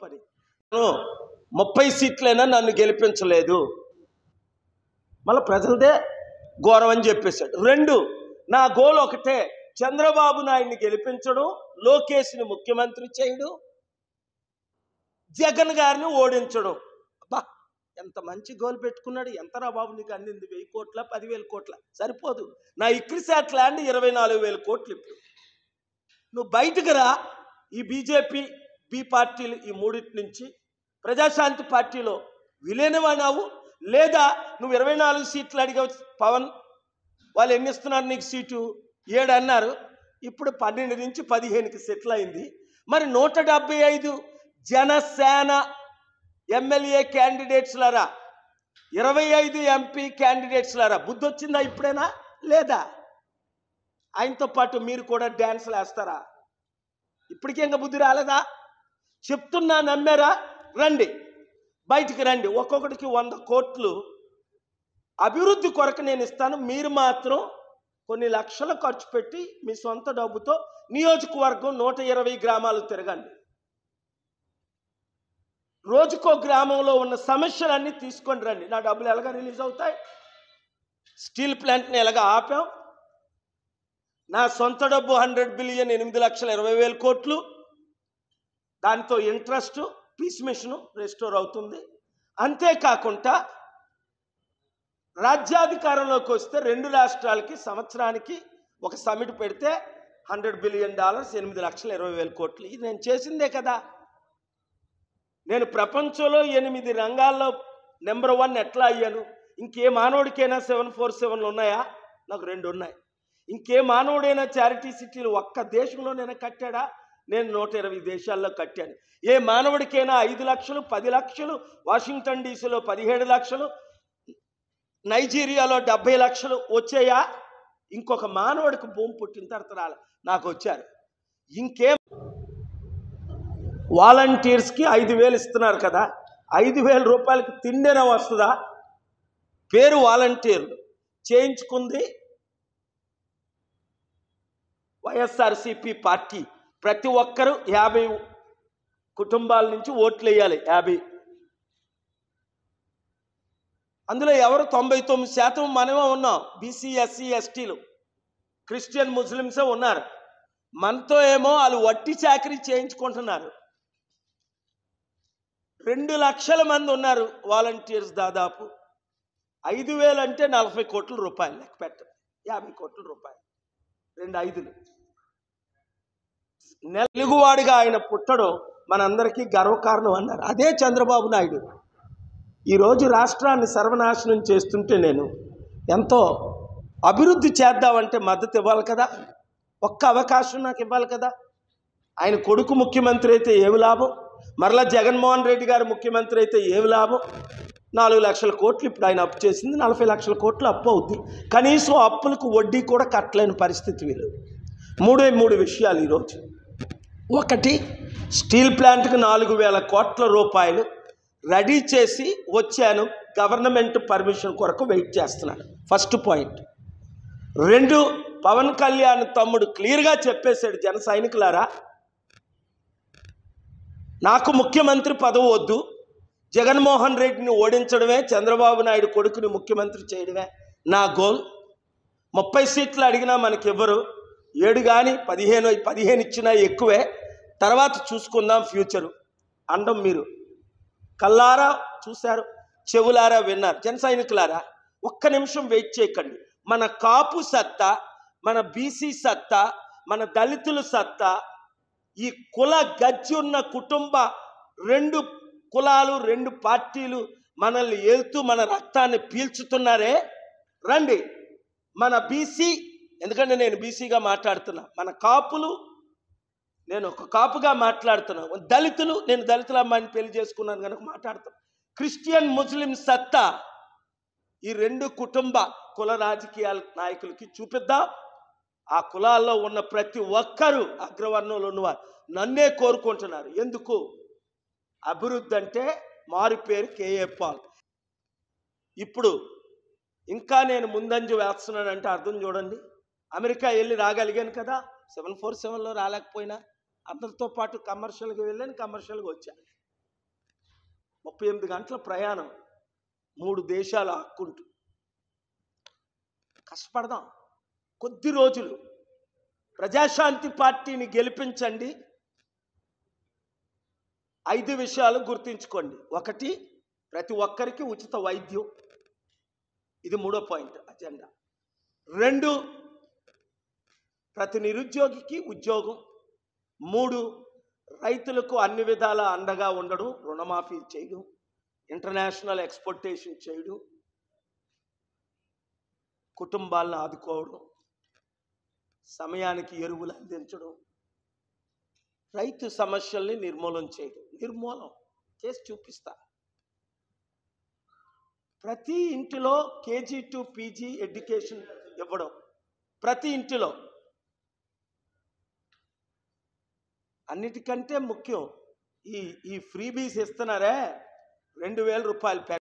పని నేను ముప్పై సీట్లైనా నన్ను గెలిపించలేదు మళ్ళీ ప్రజలదే ఘోరం అని చెప్పేశాడు రెండు నా గోల్ ఒకటే చంద్రబాబు నాయుడిని గెలిపించడం లోకేష్ని ముఖ్యమంత్రి చేయడం జగన్ గారిని ఓడించడం అబ్బా ఎంత మంచి గోల్ పెట్టుకున్నాడు ఎంతరా బాబు నీకు అందింది వెయ్యి కోట్ల పదివేల కోట్ల సరిపోదు నా ఇక్రిసాట్ ల్యాండ్ ఇరవై నాలుగు వేల కోట్లు ఇప్పుడు నువ్వు బయటకు రా ఈ బీజేపీ బి పార్టీలు ఈ మూడింటి నుంచి ప్రజాశాంతి పార్టీలో విలీనమన్నావు లేదా నువ్వు ఇరవై నాలుగు సీట్లు అడిగావు పవన్ వాళ్ళు ఎన్ని ఇస్తున్నారు నీకు సీటు ఏడు అన్నారు ఇప్పుడు పన్నెండు నుంచి పదిహేనుకి సెటిల్ అయింది మరి నూట డెబ్బై ఐదు జనసేన ఎమ్మెల్యే క్యాండిడేట్స్లరా ఇరవై ఐదు ఎంపీ క్యాండిడేట్స్లరా బుద్ధి వచ్చిందా ఇప్పుడేనా లేదా ఆయనతో పాటు మీరు కూడా డ్యాన్స్లు వేస్తారా ఇప్పటికే ఇంకా బుద్ధి రాలేదా చెప్తున్నా నమ్మారా రండి బయటికి రండి ఒక్కొక్కడికి వంద కోట్లు అభివృద్ధి కొరకు నేను ఇస్తాను మీరు మాత్రం కొన్ని లక్షలు ఖర్చు పెట్టి మీ సొంత డబ్బుతో నియోజకవర్గం నూట ఇరవై గ్రామాలు తిరగండి రోజుకో గ్రామంలో ఉన్న సమస్యలన్నీ తీసుకొని రండి నా డబ్బులు ఎలాగ రిలీజ్ అవుతాయి స్టీల్ ప్లాంట్ని ఎలాగ ఆపాం నా సొంత డబ్బు హండ్రెడ్ బిలియన్ ఎనిమిది లక్షల ఇరవై వేల కోట్లు దాంతో ఇంట్రెస్ట్ పీస్ మిషన్ రెస్టోర్ అవుతుంది అంతేకాకుండా రాజ్యాధికారంలోకి వస్తే రెండు రాష్ట్రాలకి సంవత్సరానికి ఒక సమిట్ పెడితే హండ్రెడ్ బిలియన్ డాలర్స్ ఎనిమిది లక్షల ఇరవై వేల కోట్లు ఇది నేను చేసిందే కదా నేను ప్రపంచంలో ఎనిమిది రంగాల్లో నెంబర్ వన్ ఎట్లా అయ్యాను ఇంకే మానవుడికైనా సెవెన్ ఫోర్ సెవెన్లు ఉన్నాయా నాకు రెండు ఉన్నాయి ఇంకే మానవుడైనా చారిటీ సిటీలు ఒక్క దేశంలోనైనా కట్టాడా నేను నూట ఇరవై దేశాల్లో కట్టాను ఏ మానవుడికైనా ఐదు లక్షలు పది లక్షలు వాషింగ్టన్ డీసీలో పదిహేడు లక్షలు నైజీరియాలో డెబ్బై లక్షలు వచ్చాయా ఇంకొక మానవుడికి భూమి పుట్టిన తర్వాత రాలే నాకు వచ్చారు ఇంకేం వాలంటీర్స్కి ఐదు వేలు ఇస్తున్నారు కదా ఐదు వేల రూపాయలకి తిండేనా వస్తుందా పేరు వాలంటీర్లు చేయించుకుంది వైఎస్ఆర్సిపి పార్టీ ప్రతి ఒక్కరూ యాభై కుటుంబాల నుంచి ఓట్లు వేయాలి యాభై అందులో ఎవరు తొంభై తొమ్మిది శాతం మనమే ఉన్నాం బీసీ ఎస్సీ ఎస్టీలు క్రిస్టియన్ ముస్లిమ్సే ఉన్నారు మనతో ఏమో వాళ్ళు వట్టి చాకరీ చేయించుకుంటున్నారు రెండు లక్షల మంది ఉన్నారు వాలంటీర్స్ దాదాపు ఐదు వేలు అంటే నలభై కోట్ల రూపాయలు లెక్క పెట్టండి యాభై కోట్ల రూపాయలు రెండు ఐదులు నెల తెలుగువాడిగా ఆయన పుట్టడం మనందరికీ గర్వకారణం అన్నారు అదే చంద్రబాబు నాయుడు ఈరోజు రాష్ట్రాన్ని సర్వనాశనం చేస్తుంటే నేను ఎంతో అభివృద్ధి చేద్దామంటే మద్దతు ఇవ్వాలి కదా ఒక్క అవకాశం నాకు ఇవ్వాలి కదా ఆయన కొడుకు ముఖ్యమంత్రి అయితే ఏమి లాభం మరలా జగన్మోహన్ రెడ్డి గారు ముఖ్యమంత్రి అయితే ఏమి లాభం నాలుగు లక్షల కోట్లు ఇప్పుడు ఆయన అప్పు చేసింది నలభై లక్షల కోట్లు అప్పు అవుద్ది కనీసం అప్పులకు వడ్డీ కూడా కట్టలేని పరిస్థితి వీళ్ళు మూడే మూడు విషయాలు ఈరోజు ఒకటి స్టీల్ ప్లాంట్కి నాలుగు వేల కోట్ల రూపాయలు రెడీ చేసి వచ్చాను గవర్నమెంట్ పర్మిషన్ కొరకు వెయిట్ చేస్తున్నాను ఫస్ట్ పాయింట్ రెండు పవన్ కళ్యాణ్ తమ్ముడు క్లియర్గా చెప్పేశాడు జన సైనికులారా నాకు ముఖ్యమంత్రి పదవి వద్దు జగన్మోహన్ రెడ్డిని ఓడించడమే చంద్రబాబు నాయుడు కొడుకుని ముఖ్యమంత్రి చేయడమే నా గోల్ ముప్పై సీట్లు అడిగినా మనకి ఇవ్వరు ఏడు కానీ పదిహేను పదిహేను ఇచ్చినా ఎక్కువే తర్వాత చూసుకుందాం ఫ్యూచరు అండం మీరు కల్లారా చూశారు చెవులారా విన్నారు జన సైనికులారా ఒక్క నిమిషం వెయిట్ చేయకండి మన కాపు సత్తా మన బీసీ సత్తా మన దళితుల సత్తా ఈ కుల గజ్జి ఉన్న కుటుంబ రెండు కులాలు రెండు పార్టీలు మనల్ని ఏల్తూ మన రక్తాన్ని పీల్చుతున్నారే రండి మన బీసీ ఎందుకంటే నేను బీసీగా మాట్లాడుతున్నా మన కాపులు నేను ఒక కాపుగా మాట్లాడుతున్నాను దళితులు నేను దళితుల అమ్మాయిని పెళ్లి చేసుకున్నాను కనుక మాట్లాడుతాను క్రిస్టియన్ ముస్లిం సత్తా ఈ రెండు కుటుంబ కుల రాజకీయాల నాయకులకి చూపిద్దాం ఆ కులాల్లో ఉన్న ప్రతి ఒక్కరూ అగ్రవర్ణంలో ఉన్నవారు నన్నే కోరుకుంటున్నారు ఎందుకు అభివృద్ధి అంటే మారు పేరు కేఏ పాల్ ఇప్పుడు ఇంకా నేను ముందంజ వేస్తున్నానంటే అర్థం చూడండి అమెరికా వెళ్ళి రాగలిగాను కదా సెవెన్ ఫోర్ సెవెన్లో రాలేకపోయినా అందరితో పాటు కమర్షియల్గా వెళ్ళాను కమర్షియల్గా వచ్చాను ముప్పై ఎనిమిది గంటల ప్రయాణం మూడు దేశాలు ఆక్కుంటూ కష్టపడదాం కొద్ది రోజులు ప్రజాశాంతి పార్టీని గెలిపించండి ఐదు విషయాలు గుర్తుంచుకోండి ఒకటి ప్రతి ఒక్కరికి ఉచిత వైద్యం ఇది మూడో పాయింట్ అజెండా రెండు ప్రతి నిరుద్యోగికి ఉద్యోగం మూడు రైతులకు అన్ని విధాల అండగా ఉండడం రుణమాఫీ చేయడం ఇంటర్నేషనల్ ఎక్స్పోర్టేషన్ చేయడం కుటుంబాలను ఆదుకోవడం సమయానికి ఎరువులు అందించడం రైతు సమస్యల్ని నిర్మూలన చేయడం నిర్మూలన చేసి చూపిస్తా ప్రతి ఇంటిలో కేజీ టు పీజీ ఎడ్యుకేషన్ ఇవ్వడం ప్రతి ఇంటిలో అన్నిటికంటే ముఖ్యం ఈ ఈ ఫ్రీబీస్ ఇస్తున్నారే రెండు వేల రూపాయలు